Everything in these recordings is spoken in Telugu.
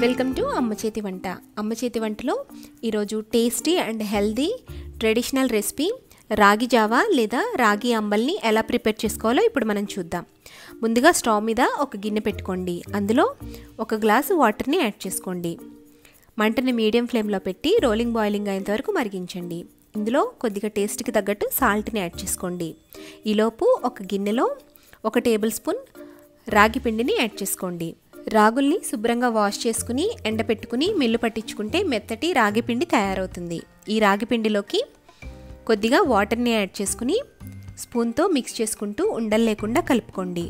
వెల్కమ్ టు అమ్మ చేతి వంట అమ్మ చేతి వంటలో ఈరోజు tasty and healthy traditional recipe రాగి జావా లేదా రాగి అంబల్ని ఎలా ప్రిపేర్ చేసుకోవాలో ఇప్పుడు మనం చూద్దాం ముందుగా స్టవ్ మీద ఒక గిన్నె పెట్టుకోండి అందులో ఒక గ్లాసు వాటర్ని యాడ్ చేసుకోండి మంటని మీడియం ఫ్లేమ్లో పెట్టి రోలింగ్ బాయిలింగ్ అయ్యేంత వరకు మరిగించండి ఇందులో కొద్దిగా టేస్ట్కి తగ్గట్టు సాల్ట్ని యాడ్ చేసుకోండి ఈలోపు ఒక గిన్నెలో ఒక టేబుల్ స్పూన్ రాగి పిండిని యాడ్ చేసుకోండి రాగుల్ని శుభ్రంగా వాష్ చేసుకుని ఎండపెట్టుకుని మిల్లు పట్టించుకుంటే మెత్తటి రాగి పిండి తయారవుతుంది ఈ రాగి పిండిలోకి కొద్దిగా వాటర్ని యాడ్ చేసుకుని స్పూన్తో మిక్స్ చేసుకుంటూ ఉండలు లేకుండా కలుపుకోండి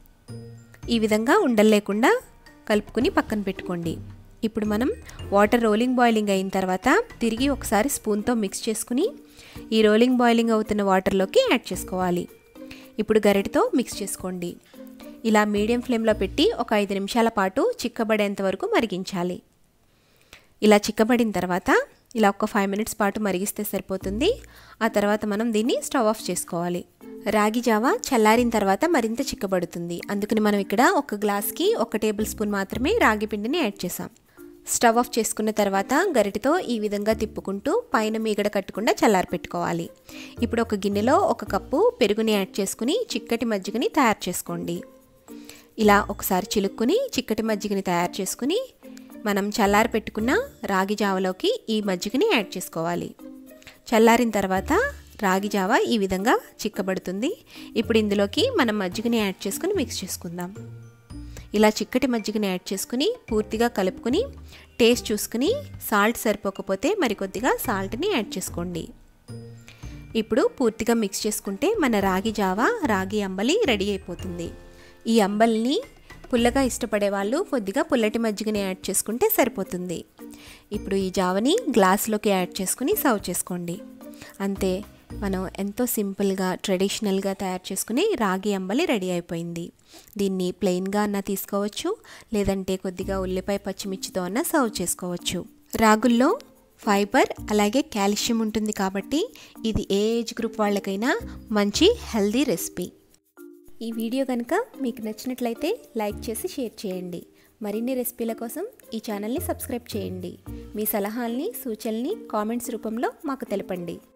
ఈ విధంగా ఉండలు లేకుండా కలుపుకుని పక్కన పెట్టుకోండి ఇప్పుడు మనం వాటర్ రోలింగ్ బాయిలింగ్ అయిన తర్వాత తిరిగి ఒకసారి స్పూన్తో మిక్స్ చేసుకుని ఈ రోలింగ్ బాయిలింగ్ అవుతున్న వాటర్లోకి యాడ్ చేసుకోవాలి ఇప్పుడు గరిటతో మిక్స్ చేసుకోండి ఇలా మీడియం ఫ్లేమ్లో పెట్టి ఒక ఐదు నిమిషాల పాటు చిక్కబడేంత వరకు మరిగించాలి ఇలా చిక్కబడిన తర్వాత ఇలా ఒక ఫైవ్ మినిట్స్ పాటు మరిగిస్తే సరిపోతుంది ఆ తర్వాత మనం దీన్ని స్టవ్ ఆఫ్ చేసుకోవాలి రాగి జావా చల్లారిన తర్వాత మరింత చిక్కబడుతుంది అందుకని మనం ఇక్కడ ఒక గ్లాస్కి ఒక టేబుల్ స్పూన్ మాత్రమే రాగి పిండిని యాడ్ చేసాం స్టవ్ ఆఫ్ చేసుకున్న తర్వాత గరిటతో ఈ విధంగా తిప్పుకుంటూ పైన మీగడ కట్టకుండా చల్లారి పెట్టుకోవాలి ఇప్పుడు ఒక గిన్నెలో ఒక కప్పు పెరుగుని యాడ్ చేసుకుని చిక్కటి మజ్జిగని తయారు చేసుకోండి ఇలా ఒకసారి చిలుక్కుని చిక్కటి మజ్జిగని తయారు చేసుకుని మనం చల్లారి పెట్టుకున్న రాగి జావలోకి ఈ మజ్జిగని యాడ్ చేసుకోవాలి చల్లారిన తర్వాత రాగి జావ ఈ విధంగా చిక్కబడుతుంది ఇప్పుడు ఇందులోకి మనం మజ్జిగని యాడ్ చేసుకుని మిక్స్ చేసుకుందాం ఇలా చిక్కటి మజ్జిగని యాడ్ చేసుకుని పూర్తిగా కలుపుకొని టేస్ట్ చూసుకుని సాల్ట్ సరిపోకపోతే మరికొద్దిగా సాల్ట్ని యాడ్ చేసుకోండి ఇప్పుడు పూర్తిగా మిక్స్ చేసుకుంటే మన రాగి జావ రాగి అంబలి రెడీ అయిపోతుంది ఈ అంబలిని పుల్లగా ఇష్టపడే వాళ్ళు కొద్దిగా పుల్లటి మజ్జిగని యాడ్ చేసుకుంటే సరిపోతుంది ఇప్పుడు ఈ జావని గ్లాస్లోకి యాడ్ చేసుకుని సర్వ్ చేసుకోండి అంతే మనం ఎంతో సింపుల్గా ట్రెడిషనల్గా తయారు చేసుకుని రాగి అంబలి రెడీ అయిపోయింది దీన్ని ప్లెయిన్గా అన్న తీసుకోవచ్చు లేదంటే కొద్దిగా ఉల్లిపాయ పచ్చిమిర్చితో అన్న సర్వ్ చేసుకోవచ్చు రాగుల్లో ఫైబర్ అలాగే కాల్షియం ఉంటుంది కాబట్టి ఇది ఏ ఏజ్ గ్రూప్ వాళ్ళకైనా మంచి హెల్దీ రెసిపీ ఈ వీడియో కనుక మీకు నచ్చినట్లయితే లైక్ చేసి షేర్ చేయండి మరిన్ని రెసిపీల కోసం ఈ ఛానల్ని సబ్స్క్రైబ్ చేయండి మీ సలహాల్ని సూచనల్ని కామెంట్స్ రూపంలో మాకు తెలపండి